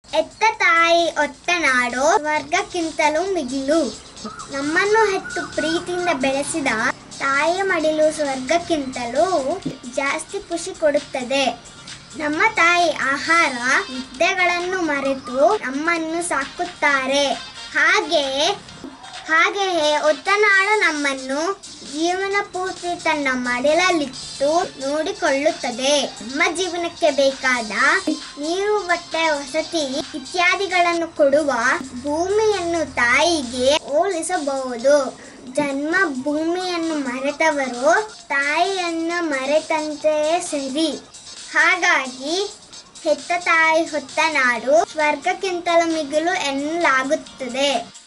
ಎತ್ತ ತಾಯಿ ಒತ್ತ ನಾಡು ಸ್ವರ್ಗಕ್ಕಿಂತಲೂ ಮಿಗಿಲು ನಮ್ಮನ್ನು ಹೆಚ್ಚು ಪ್ರೀತಿಯಿಂದ ಬೆಳೆಸಿದ ತಾಯಿಯ ಮಡಿಲು ಸ್ವರ್ಗಕ್ಕಿಂತಲೂ ಜಾಸ್ತಿ ಖುಷಿ ಕೊಡುತ್ತದೆ ನಮ್ಮ ತಾಯಿ ಆಹಾರ ನಿದ್ದೆಗಳನ್ನು ಮರೆತು ನಮ್ಮನ್ನು ಸಾಕುತ್ತಾರೆ ಹಾಗೆಯೇ ಹಾಗೆಯೇ ಒತ್ತನಾಡು ನಮ್ಮನ್ನು ಜೀವನ ಪೂರ್ತಿ ತನ್ನ ಮಡಿಲಲ್ಲಿಟ್ಟು ನೋಡಿಕೊಳ್ಳುತ್ತದೆ ನಮ್ಮ ಜೀವನಕ್ಕೆ ಬೇಕಾದ ನೀರು ಬಟ್ಟೆ ವಸತಿ ಇತ್ಯಾದಿಗಳನ್ನು ಕೊಡುವ ಭೂಮಿಯನ್ನು ತಾಯಿಗೆ ಹೋಲಿಸಬಹುದು ಜನ್ಮ ಭೂಮಿಯನ್ನು ಮರೆತವರು ತಾಯಿಯನ್ನು ಮರೆತಂತೆಯೇ ಸರಿ ಹಾಗಾಗಿ ಹೆತ್ತ ತಾಯಿ ಹೊತ್ತ ನಾಡು ಸ್ವರ್ಗಕ್ಕಿಂತಲೂ ಮಿಗಿಲು ಎನ್ನಲಾಗುತ್ತದೆ